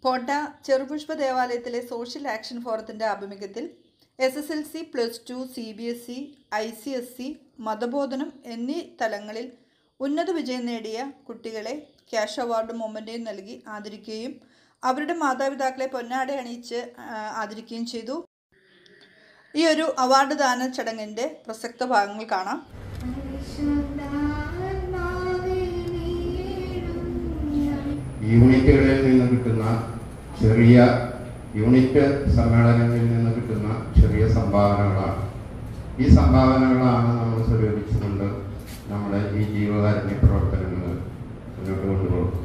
കോട്ട ചെറുപുഷ്പ ദേവാലയത്തിലെ social action ഫോറത്തിൻ്റെ ആഭിമുഖ്യത്തിൽ S S L C plus two C B S E I C S C മതബോധനം എന്നീ തലങ്ങളിൽ ഉന്നത വിജയം നേടിയ കുട്ടികളെ ക്യാഷ് അവാർഡും മൊമെൻറ്റയും നൽകി ആദരിക്കുകയും അവരുടെ മാതാപിതാക്കളെ പൊന്നാട അണിയിച്ച് ആ, ആദരിക്കുകയും ചെയ്തു ഈ ഒരു അവാർഡ് ദാന ചടങ്ങിൻ്റെ പ്രസക്ത ഭാഗങ്ങൾ കാണാം യൂണിറ്റുകളിൽ നിന്ന് കിട്ടുന്ന ചെറിയ യൂണിറ്റ് സമ്മേളനങ്ങളിൽ നിന്ന് കിട്ടുന്ന ചെറിയ സംഭാവനകളാണ് ഈ സംഭാവനകളാണ് നമ്മൾ സ്വരൂപിച്ചുകൊണ്ട് നമ്മുടെ ഈ ജീവകാരുണ്യ പ്രവർത്തനങ്ങൾ മുന്നോട്ട് കൊണ്ടുപോകുന്നത്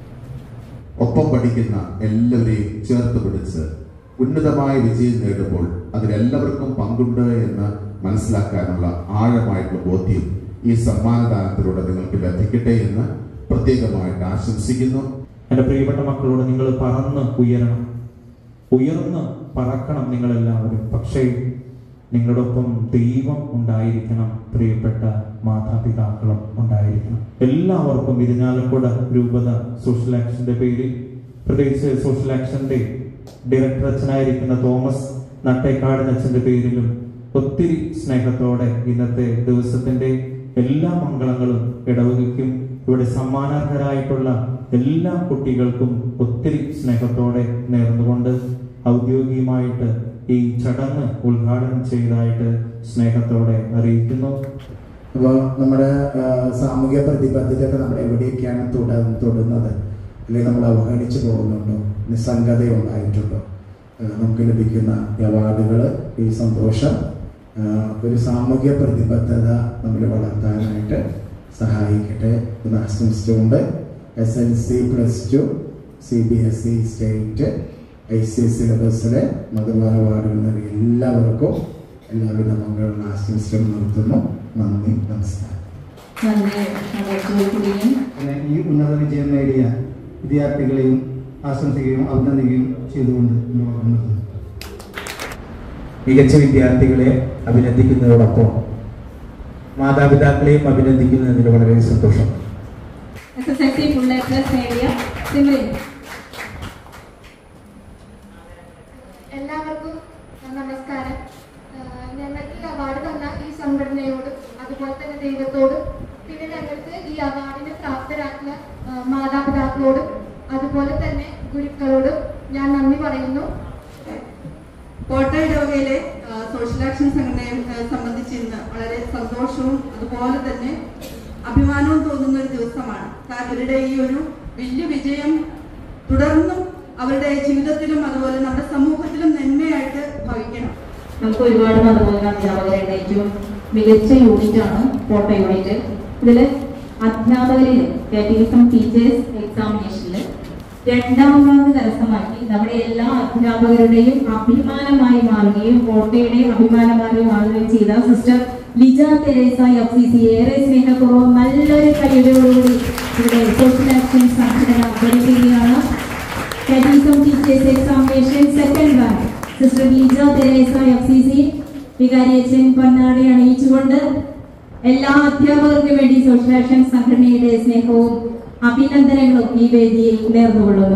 ഒപ്പം പഠിക്കുന്ന എല്ലാവരെയും ചേർത്ത് പിടിച്ച് ഉന്നതമായ വിജയം നേടുമ്പോൾ അതിലെല്ലാവർക്കും പങ്കുണ്ട് എന്ന് മനസ്സിലാക്കാനുള്ള ആഴമായിട്ടുള്ള ബോധ്യം ഈ സമ്മാനദാനത്തിലൂടെ നിങ്ങൾക്ക് ലഭിക്കട്ടെ എന്ന് പ്രത്യേകമായിട്ട് ആശംസിക്കുന്നു എൻ്റെ പ്രിയപ്പെട്ട മക്കളോട് നിങ്ങൾ പറന്ന് ഉയരണം ഉയർന്ന് പറക്കണം നിങ്ങളെല്ലാവരും പക്ഷേ നിങ്ങളോടൊപ്പം ദൈവം ഉണ്ടായിരിക്കണം പ്രിയപ്പെട്ട മാതാപിതാക്കളും ഉണ്ടായിരിക്കണം എല്ലാവർക്കും ഇരിഞ്ഞാലക്കുട രൂപത സോഷ്യൽ ആക്ഷന്റെ പേരിൽ പ്രത്യേകിച്ച് സോഷ്യൽ ആക്ഷന്റെ ഡയറക്ടർ അച്ഛനായിരിക്കുന്ന തോമസ് നട്ടേക്കാടൻ അച്ഛന്റെ പേരിലും ഒത്തിരി സ്നേഹത്തോടെ ഇന്നത്തെ ദിവസത്തിന്റെ എല്ലാ മംഗളങ്ങളും ഇടവകയ്ക്കും ഇവിടെ സമ്മാനാർഹരായിട്ടുള്ള എല്ലാ കുട്ടികൾക്കും ഒത്തിരി സ്നേഹത്തോടെ നേർന്നുകൊണ്ട് ഔദ്യോഗികമായിട്ട് ഈ ചടങ്ങ് ഉദ്ഘാടനം ചെയ്തതായിട്ട് സ്നേഹത്തോടെ അറിയിക്കുന്നു അപ്പോൾ നമ്മുടെ ആ, സാമൂഹ്യ പ്രതിബദ്ധതയൊക്കെ നമ്മൾ എവിടെയൊക്കെയാണ് തുട തൊടുന്നത് അല്ലെങ്കിൽ നമ്മൾ അവഗണിച്ചു പോകുന്നുണ്ടോ നിസ്സംഗത ഉണ്ടായിട്ടുണ്ടോ ആ, നമുക്ക് ലഭിക്കുന്ന ഈ അവാർഡുകൾ ഈ സന്തോഷം ആ, ഒരു സാമൂഹ്യ പ്രതിബദ്ധത നമ്മൾ വളർത്താനായിട്ട് സഹായിക്കട്ടെ എന്ന് ആശംസിച്ചുകൊണ്ട് S L C plus two C B S E state I C S സിലബസിലെ മതബോധ അവാർഡുകൾ നൽകിയ എല്ലാവർക്കും എല്ലാവിധ മംഗളം ആശംസിച്ചുകൊണ്ട് നിർത്തുന്നു നന്ദി നമസ്കാരം നന്ദി അറിയിക്കുകയും അങ്ങനെ ഈ ഉന്നത വിജയം നേടിയ വിദ്യാർത്ഥികളെയും ആശംസിക്കുകയും അഭിനന്ദിക്കുകയും ചെയ്തുകൊണ്ട് മുന്നോട്ട് നിർത്തുന്നു മികച്ച വിദ്യാർത്ഥികളെ അഭിനന്ദിക്കുന്നതോടൊപ്പം മാതാപിതാക്കളെയും അഭിനന്ദിക്കുന്നതിൽ വളരെ സന്തോഷം S S L C full A plus നേടിയ സിമ്രിൻ എല്ലാവർക്കും നമസ്കാരം ആഹ് ഞങ്ങൾക്ക് ഈ അവാർഡ് തന്ന ഈ സംഘടനയോടും അതുപോലെ തന്നെ ദൈവത്തോടും പിന്നെ ഞങ്ങൾക്ക് ഈ അവാർഡിന് പ്രാപ്തരാക്കിയ ആഹ് മാതാപിതാക്കളോടും അതുപോലെ തന്നെ ഗുരുക്കളോടും ഞാൻ നന്ദി പറയുന്നു കോട്ട ഇടവകയിലെ ആ, സോഷ്യൽ ആക്ഷൻ സംഘടനയെ ആ, സംബന്ധിച്ച് ഇന്ന് വളരെ സന്തോഷവും അതുപോലെ തന്നെ അഭിമാനവും തോന്നുന്ന ഒരു ദിവസമാണ് കാരണം ഇവരുടെ ഈ ഒരു വലിയ വിജയം തുടർന്നും അവരുടെ ജീവിതത്തിലും അതുപോലെ നമ്മുടെ സമൂഹത്തിലും നന്മയായിട്ട് ഭവിക്കണം നമുക്ക് ഒരുപാട് മതബോധന അധ്യാപകരുടെ ഏറ്റവും മികച്ച യൂണിറ്റ് ആണ് ഫോട്ടോ യൂണിറ്റ് ഇതില് അധ്യാപകരിൽ കാറ്റഗിസം ടീച്ചേഴ്സ് എക്സാമിനേഷനിൽ രണ്ടാം റാങ്ക് കരസ്ഥമാക്കി നമ്മുടെ എല്ലാ അധ്യാപകരുടെയും അഭിമാനമായി മാറുകയും കോട്ടയുടെ അഭിമാനമായി മാറുകയും ചെയ്ത sister Lija Teresa F C C ഏറെ സ്നേഹപൂർവ്വം നല്ലൊരു കഴിവോടുകൂടി ഇവിടെ സോഷ്യൽ ആക്ഷൻ സംഘടന അവതരിപ്പിക്കുകയാണ് catechism teachers examination second rank sister Leeja Teresa F C C വികാരിയച്ഛൻ പൊന്നാടി അണിയിച്ചുകൊണ്ട് എല്ലാ അധ്യാപകർക്കും വേണ്ടി സോഷ്യൽ ആക്ഷൻ സംഘടനയുടെ സ്നേഹവും അഭിനന്ദനങ്ങളും ഈ വേദിയിൽ നേർന്നുകൊള്ളുന്നു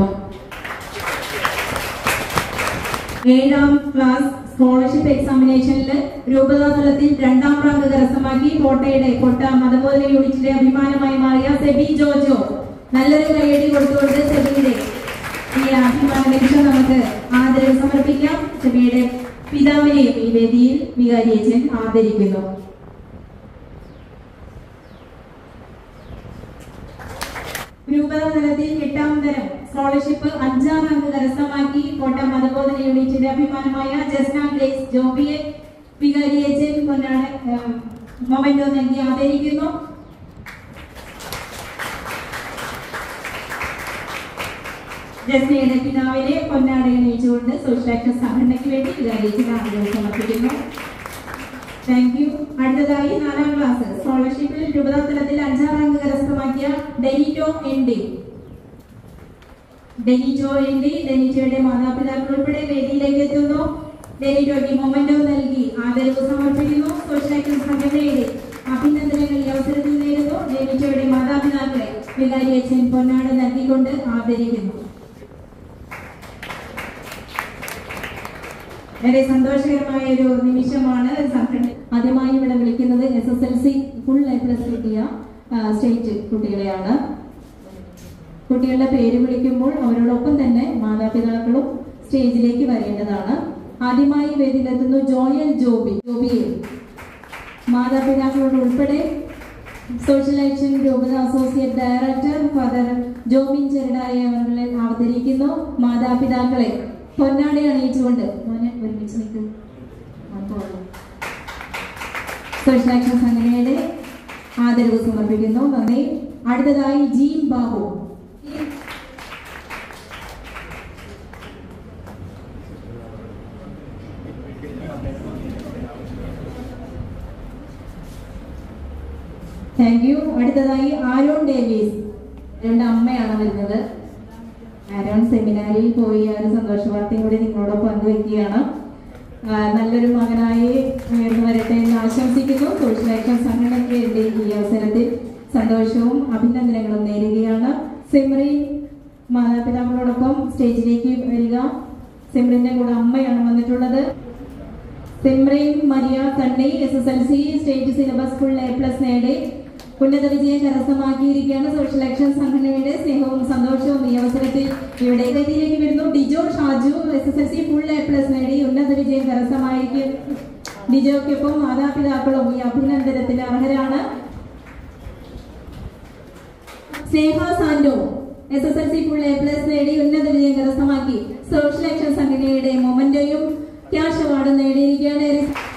ഏഴാം ക്ലാസ് സ്കോളർഷിപ്പ് എക്സാമിനേഷനിൽ രൂപതാ തലത്തിൽ രണ്ടാം റാങ്ക് കരസ്ഥമാക്കി കോട്ടയുടെ കോട്ട മതബോധന യൂണിറ്റിന്റെ അഭിമാനമായി മാറിയ സെബി ജോജോ നല്ലൊരു കൈയടി കൊടുത്തുകൊണ്ട് സെബിയുടെ ഈ അഭിമാന നിമിഷം നമുക്ക് ആദരവ് സമർപ്പിക്കാം സെബിയുടെ പിതാവിനെയും ഈ വേദിയിൽ വികാരിയച്ഛൻ ആദരിക്കുന്നു രൂപത തലത്തിൽ എട്ടാം തരം സ്കോളർഷിപ്പ് അഞ്ചാം റാങ്ക് കരസ്ഥമാക്കി കോട്ടയം മതബോധന യൂണിറ്റിന്റെ അഭിമാനമായ ജസ്ന ഗ്രേസ് ജോബിയെ വികാരിയച്ചൻ പൊന്നാണ് മൊമെന്റോ നൽകി ആദരിക്കുന്നു ജസ്നയുടെ പിതാവിനെ പൊന്നാട അണിയിച്ചുകൊണ്ട് സോഷ്യൽ ആക്ഷൻ സംഘടനയ്ക്ക് വേണ്ടി വികാരിയച്ചൻ ആദരവ് സമർപ്പിക്കുന്നു താങ്ക് യു അടുത്തതായി നാലാം ക്ലാസ് സ്കോളർഷിപ്പിൽ രൂപതാ തലത്തിൽ അഞ്ചാം റാങ്ക് കരസ്ഥമാക്കിയ Denito N D Denito N D ഡെനിറ്റോയുടെ മാതാപിതാക്കൾ ഉൾപ്പെടെ വേദിയിലേക്ക് എത്തുന്നു ഡെനിറ്റോയ്ക്ക് മൊമെന്റോ നൽകി ആദരവ് സമർപ്പിക്കുന്നു സോഷ്യൽ ആക്ഷൻ സംഘടനയുടെ അഭിനന്ദനങ്ങൾ ഈ അവസരത്തിൽ നേരുന്നു ഡെനിറ്റോയുടെ മാതാപിതാക്കളെ വികാരി അച്ഛൻ പൊന്നാട് നൽകിക്കൊണ്ട് ആദരിക്കുന്നു വളരെ സന്തോഷകരമായ ഒരു നിമിഷമാണ് സംഘടന ആദ്യമായി ഇവിടെ വിളിക്കുന്നത് S S L C full A plus കിട്ടിയ ആ, സ്റ്റേറ്റ് കുട്ടികളെയാണ് കുട്ടികളുടെ പേര് വിളിക്കുമ്പോൾ അവരോടൊപ്പം തന്നെ മാതാപിതാക്കളും സ്റ്റേജിലേക്ക് വരേണ്ടതാണ് ആദ്യമായി വേദിയിലെത്തുന്നു ജോയൽ ജോബി ജോബിയെ മാതാപിതാക്കളോട് ഉൾപ്പെടെ സോഷ്യൽ ആക്ഷൻ രൂപത associate director father Jobin Cherudayi അവരെ അവതരിക്കുന്നു മാതാപിതാക്കളെ പൊന്നാടി അണിയിച്ചുകൊണ്ട് മോനെ ഒരുമിച്ച് നിൽക്കൂ സോഷ്യൽ ആക്ഷൻ സംഘടനയുടെ ആദരവ് സമർപ്പിക്കുന്നു നന്ദി അടുത്തതായി ജീൻ ബാബു താങ്ക് യു അടുത്തതായി ആരോൺ ഡേവിസ് രണ്ട് അമ്മയാണ് വരുന്നത് ആരോൺ സെമിനാരിൽ പോയി ആ ഒരു സന്തോഷ വാർത്തയും കൂടി നിങ്ങളോട് പങ്കുവെക്കുകയാണ് ആ, നല്ലൊരു മകനായി ഉയർന്നു വരട്ടെ എന്ന് ആശംസിക്കുന്നു സോഷ്യൽ ആക്ഷൻ സംഘടനയ്ക്ക് വേണ്ടി ഈ അവസരത്തിൽ സന്തോഷവും അഭിനന്ദനങ്ങളും നേരുകയാണ് സിമ്രി മാതാപിതാക്കളോടൊപ്പം സ്റ്റേജിലേക്ക് വരിക സിമ്രിന്റെ കൂടെ അമ്മയാണ് വന്നിട്ടുള്ളത് സിമ്രിൻ മരിയ തണ്ണി S S L C state syllabus full A plus നേടി ഉന്നത വിജയം കരസ്ഥമാക്കിയിരിക്കുകയാണ് സോഷ്യൽ ആക്ഷൻ സംഘടനയുടെ സ്നേഹവും സന്തോഷവും ഈ അവസരത്തിൽ ഇവിടെ വേദിയിലേക്ക് വരുന്നു Dijo Shaju S S L C full A plus നേടി ഉന്നത വിജയം കരസ്ഥമായിരിക്കും ഡിജോയ്ക്കൊപ്പം മാതാപിതാക്കളും ഈ അഭിനന്ദനത്തിന് അർഹരാണ് Sneha Sando S S L C full A plus നേടി ഉന്നത വിജയം കരസ്ഥമാക്കി സോഷ്യൽ ആക്ഷൻ സംഘടനയുടെ മൊമന്റോയും ക്യാഷ് അവാർഡും നേടിയിരിക്കുകയാണ്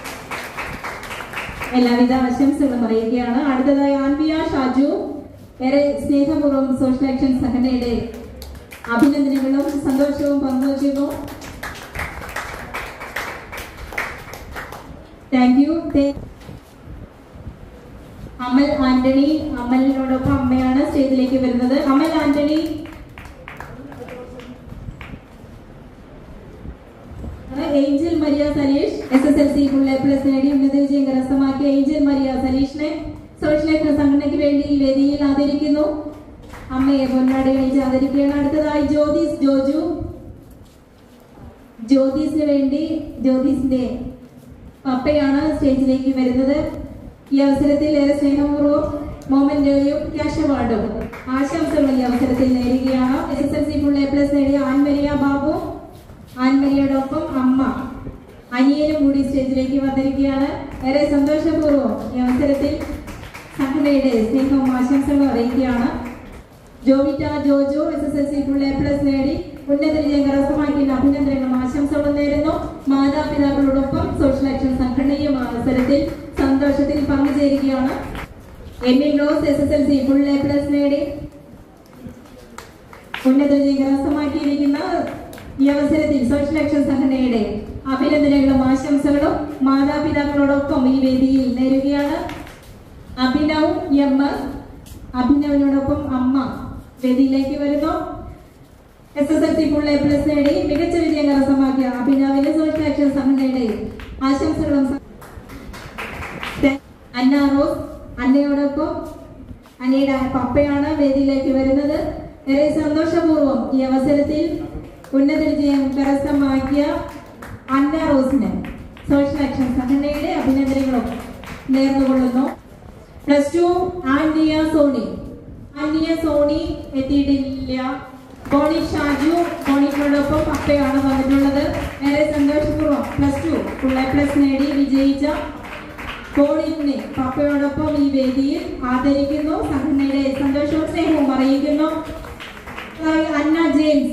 എല്ലാവിധ ആശംസകളും അറിയിക്കുകയാണ് അടുത്തതായി ആൻവിയ ഷാജു ഏറെ സ്നേഹപൂർവ്വം സോഷ്യൽ ആക്ഷൻ സംഘടനയുടെ അഭിനന്ദനങ്ങളും സന്തോഷവും പങ്കുവയ്ക്കുന്നു താങ്ക് യു അമൽ ആന്റണി അമലിനോടൊപ്പം അമ്മയാണ് സ്റ്റേജിലേക്ക് വരുന്നത് Amal Antony Angel Maria Saleesh S S L C full A plus നേടി ഉന്നത വിജയം കരസ്ഥമാക്കിയ ഏഞ്ചൽ മരിയ സലീഷിനെ സോഷ്യൽ ആക്ഷൻ സംഘടനയ്ക്ക് വേണ്ടി ഈ വേദിയിൽ ആദരിക്കുന്നു അമ്മയെ പൊന്നാടി അണിയിച്ച് ആദരിക്കുകയാണ് അടുത്തതായി ജ്യോതിസ് ജോജു ജ്യോതിസിന് വേണ്ടി ജ്യോതിസിന്റെ പപ്പയാണ് സ്റ്റേജിലേക്ക് വരുന്നത് ഈ അവസരത്തിൽ ഏറെ സ്നേഹപൂർവ്വം മൊമെന്റോയും ക്യാഷ് അവാർഡും ആശംസകൾ ഈ അവസരത്തിൽ നേരുകയാണ് S S L C full A plus നേടിയ ആൻമരിയ ബാബു ആൻമരിയോടൊപ്പം അമ്മ അനിയനും കൂടി സ്റ്റേജിലേക്ക് വന്നിരിക്കുകയാണ് ഏറെ സന്തോഷപൂർവ്വം ഈ അവസരത്തിൽ സംഘടനയുടെ സ്നേഹവും ആശംസകളും അറിയിക്കുകയാണ് Jovita Jojo S S L C full A plus നേടി ഉന്നത വിജയം കരസ്ഥമാക്കിയ അഭിനന്ദനങ്ങളും ആശംസകളും നേരുന്നു മാതാപിതാക്കളോടൊപ്പം സോഷ്യൽ ആക്ഷൻ സംഘടനയും ആ അവസരത്തിൽ സന്തോഷത്തിൽ പങ്കുചേരുകയാണ് Emin Rose S S L C full A plus നേടി ഉന്നത വിജയം കരസ്ഥമാക്കിയിരിക്കുന്ന ഈ അവസരത്തിൽ സോഷ്യൽ ആക്ഷൻ സംഘടനയുടെ അഭിനന്ദനങ്ങളും ആശംസകളും മാതാപിതാക്കളോടൊപ്പം ഈ വേദിയിൽ നേരുകയാണ് അഭിനവ് എം എസ് അഭിനവിനോടൊപ്പം അമ്മ വേദിയിലേക്ക് വരുന്നു S S L C full A plus നേടി മികച്ച വിജയം കരസ്ഥമാക്കിയ അഭിനവിന് സോഷ്യൽ ആക്ഷൻ സംഘടനയുടെ ആശംസകളും സ- അന്ന റോസ് അന്നയോടൊപ്പം അന്നയുടെ പപ്പയാണ് വേദിയിലേക്ക് വരുന്നത് ഏറെ സന്തോഷപൂർവ്വം ഈ അവസരത്തിൽ ഉന്നത വിജയം കരസ്ഥമാക്കിയ അന്ന റോസിന് സോഷ്യൽ ആക്ഷൻ സംഘടനയുടെ അഭിനന്ദനങ്ങളും നേർന്നുകൊള്ളുന്നു പ്ലസ് ടു ആൻഡിയ സോണി ആൻഡിയ സോണി എത്തിയിട്ടില്ല ബോണി ഷാജു ബോണിക്കോടൊപ്പം പപ്പയാണ് വന്നിട്ടുള്ളത് ഏറെ സന്തോഷപൂർവ്വം plus two full A plus നേടി വിജയിച്ച ബോണിനെ പപ്പയോടൊപ്പം ഈ വേദിയിൽ ആദരിക്കുന്നു സംഘടനയുടെ സന്തോഷവും സ്നേഹവും അറിയിക്കുന്നു അടുത്തതായി അന്ന ജെയിംസ്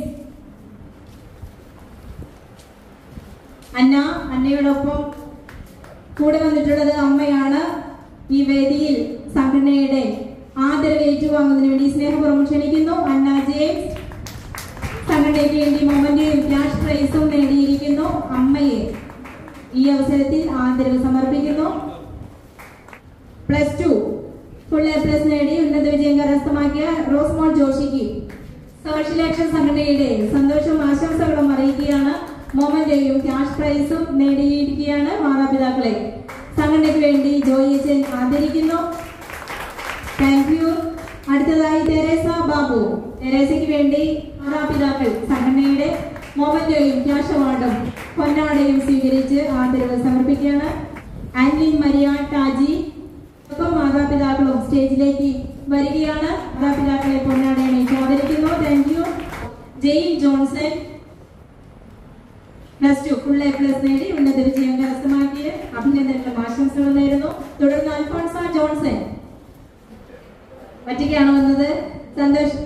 അന്ന അന്നയോടൊപ്പം കൂടെ വന്നിട്ടുള്ളത് അമ്മയാണ് ഈ വേദിയിൽ സംഘടനയുടെ ആദരവ് ഏറ്റുവാങ്ങുന്നതിന് വേണ്ടി സ്നേഹപൂർവ്വം ക്ഷണിക്കുന്നു അന്ന ജെയിംസ് സംഘടനയ്ക്ക് വേണ്ടി മൊമെന്റയും ക്യാഷ് പ്രൈസും നേടിയിരിക്കുന്നു അമ്മയെ ഈ അവസരത്തിൽ ആദരവ് സമർപ്പിക്കുന്നു plus two full A plus നേടി ഉന്നത വിജയം കരസ്ഥമാക്കിയ റോസ്മോൾ ജോഷിക്ക് സോഷ്യൽ ആക്ഷൻ സംഘടനയുടെ സന്തോഷവും ആശംസകളും അറിയിക്കുകയാണ് മൊമെന്റയും ക്യാഷ് പ്രൈസും നേടിയിരിക്കുകയാണ് മാതാപിതാക്കളെ സംഘടനയ്ക്ക് വേണ്ടി ജോയി എച്ചൻ ആദരിക്കുന്നു താങ്ക് യു അടുത്തതായി തെരേസ ബാബു തെരേസയ്ക്ക് വേണ്ടി മാതാപിതാക്കൾ സംഘടനയുടെ മൊമെന്റോയും ക്യാഷ് അവാർഡും പൊന്നാടയും സ്വീകരിച്ച് ആദരവ് സമർപ്പിക്കുകയാണ് ആൻലിൻ മരിയ ടാജി ഒപ്പം മാതാപിതാക്കളും സ്റ്റേജിലേക്ക് വരികയാണ് മാതാപിതാക്കളെ പൊന്നാടയണി ആദരിക്കുന്നു thank you Jain Johnson plus two full A plus നേടി ഉന്നത വിജയം കരസ്ഥമാക്കിയ അഭിനന്ദനങ്ങളും ആശംസകളും നേരുന്നു തുടർന്ന് അൽഫോൺസ ജോൺസൺ ഒറ്റയ്ക്കാണോ വന്നത് സന്തോഷ്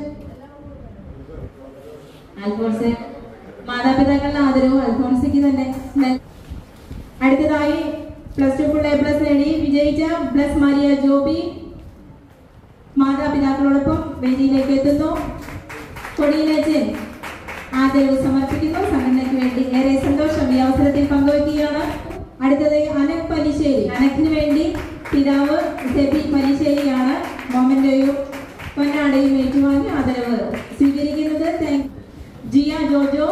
അൽഫോൺസ് മാതാപിതാക്കളുടെ ആദരവും അൽഫോൺസിക്ക് തന്നെ നൽ- അടുത്തതായി plus two full A plus നേടി വിജയിച്ച പ്ലസ് മാരിയ ജോബി മാതാപിതാക്കളോടൊപ്പം വേദിയിലേക്ക് എത്തുന്നു കൊടിയിലേച്ചൻ ആദരവ് സമർപ്പിക്കുന്നു സംഘടനയ്ക്ക് വേണ്ടി ഏറെ സന്തോഷം ഈ അവസരത്തിൽ പങ്കുവയ്ക്കുകയാണ് അടുത്തത് അനക് പലിശ്ശേരി അനക്കിന് വേണ്ടി പിതാവ് സെബി പലിശ്ശേരിയാണ് മൊമന്റോയും പൊന്നാടയും ഏറ്റുവാങ്ങി ആദരവ് സ്വീകരിക്കുന്നത് thank Jiya Jojo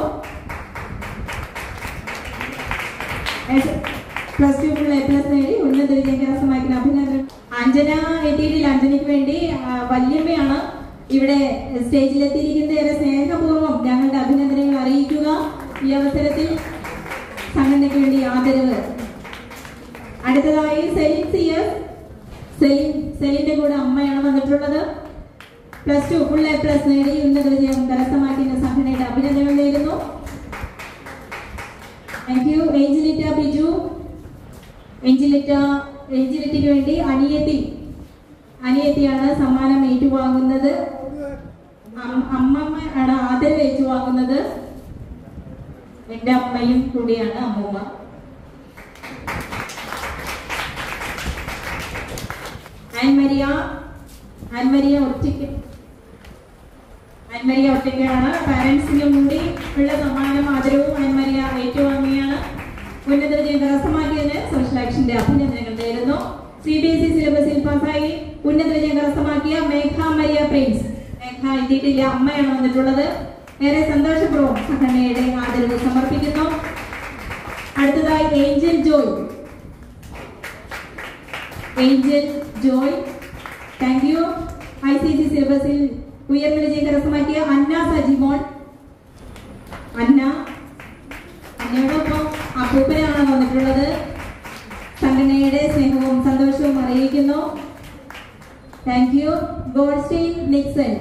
plus two full A plus നേടി ഉന്നത വിജയം കരസ്ഥമാക്കുന്ന അഭിനന്ദനം അഞ്ജന എത്തിയിട്ടില്ല അഞ്ജനയ്ക്ക് വേണ്ടി ആ, വല്യമ്മയാണ് ഇവിടെ സ്റ്റേജിലെത്തിയിരിക്കുന്നത് ഏറെ സ്നേഹപൂർവ്വം ഞങ്ങളുടെ അഭിനന്ദനങ്ങൾ അറിയിക്കുക ഈ അവസരത്തിൽ സംഘടനയ്ക്ക് വേണ്ടി ആദരവ് അടുത്തതായി സെലിൻ സിയസ് സെലിൻ സെലിന്റെ കൂടെ അമ്മയാണ് വന്നിട്ടുള്ളത് plus two full A plus നേടി ഉന്നത വിജയം കരസ്ഥമാക്കിയ സംഘടനയുടെ അഭിനന്ദനങ്ങൾ നേരുന്നു താങ്ക് യു ഏഞ്ചലിറ്റ ബിജു ഏഞ്ചലിറ്റ ഏഞ്ചലിറ്റയ്ക്ക് വേണ്ടി അനിയത്തി അനിയത്തിയാണ് സമ്മാനം ഏറ്റുവാങ്ങുന്നത് അം- അമ്മമ്മ ആണ് ആദരവ് ഏറ്റുവാങ്ങുന്നത് എന്റെ അമ്മയും കൂടിയാണ് അമ്മൂമ്മ ആൻമരിയ ആൻമരിയ ഒറ്റയ്ക്ക് ആൻമരിയ ഒറ്റയ്ക്കാണ് പാരന്റ്സിനും കൂടി ഉള്ള സമ്മാനം ആദരവും ആൻമരിയ ഏറ്റുവാങ്ങിയാണ് ഉന്നത വിജയം കരസ്ഥമാക്കിയതിന് സോഷ്യൽ ആക്ഷന്റെ അഭിനന്ദനങ്ങൾ നേരുന്നു സി ബി എസ് ഇ സിലബസിൽ പാസ്സായി ഉന്നത വിജയം കരസ്ഥമാക്കിയ മേഘ മരിയ പ്രിൻസ് മേഘ എത്തിയിട്ടില്ല അമ്മയാണ് വന്നിട്ടുള്ളത് ഏറെ സന്തോഷപൂർവ്വം സംഘടനയുടെ ആദരവ് സമർപ്പിക്കുന്നു അടുത്തതായി Angel Joy Angel Joy thank you I C C സിലബസിൽ ഉയർന്ന വിജയം കരസ്ഥമാക്കിയ അന്ന സജിമോൻ അന്ന അന്നയോടൊപ്പം അപ്പൂപ്പനാണ് വന്നിട്ടുള്ളത് സംഘടനയുടെ സ്നേഹവും സന്തോഷവും അറിയിക്കുന്നു thank you Golstein Nixon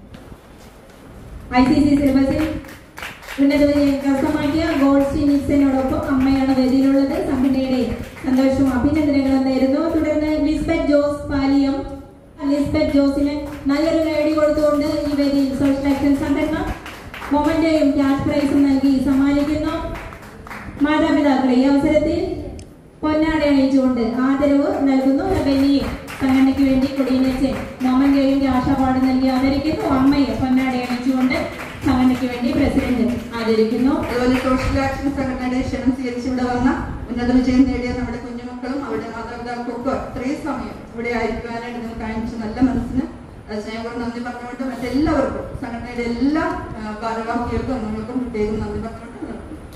I C C സിലബസിൽ ഉന്നത വിജയം കരസ്ഥമാക്കിയ ഗോൾസ്റ്റെയിൻ നിക്സനോടൊപ്പം അമ്മയാണ് വേദിയിലുള്ളത് സംഘടനയുടെ സന്തോഷവും അഭിനന്ദനങ്ങളും നേരുന്നു തുടർന്ന് ലിസ്ബeth ജോസ് പാലിയം ലിസ്ബeth ജോസിന് നല്ലൊരു നേടി കൊടുത്തുകൊണ്ട് ഈ വേദിയിൽ സോഷ്യൽ ആക്ഷൻ സംഘടന മൊമന്റയും ക്യാഷ് പ്രൈസും നൽകി സമ്മാനിക്കുന്നു മാതാപിതാക്കളെ ഈ അവസരത്തിൽ പൊന്നാട അണിയിച്ചുകൊണ്ട് ആദരവ് നൽകുന്നു ബെന്നി സംഘടനയ്ക്ക് വേണ്ടി കൊടിയിനച്ച് മൊമന്റയും ക്യാഷ് അവാർഡ് നൽകി ആദരിക്കുന്നു അമ്മയെ പൊന്നാട അണിയിച്ചുകൊണ്ട് സംഘടനയ്ക്ക് വേണ്ടി പ്രസിഡന്റ് ആദരിക്കുന്നു അതുപോലെ സോഷ്യൽ ആക്ഷൻ സംഘടനയുടെ ക്ഷണം സ്വീകരിച്ച് ഇവിടെ വന്ന ഉന്നത വിജയം നേടിയ നമ്മുടെ കുഞ്ഞുമക്കളും അവരുടെ മാതാപിതാക്കൾക്കും ഒക്കെ ഇത്രയും സമയം ഇവിടെ ആയിരിക്കുവാനായിട്ട് നിങ്ങൾ കാണിച്ച നല്ല മനസ്സിന് അത് സ്നേഹപൂർവ്വം നന്ദി പറഞ്ഞുകൊണ്ട് മറ്റെല്ലാവർക്കും സംഘടനയുടെ എല്ലാ ആ, ഭാരവാഹികൾക്കും നമ്മൾക്കും പ്രത്യേകം നന്ദി പറഞ്ഞുകൊണ്ട് നിർത്തുന്നു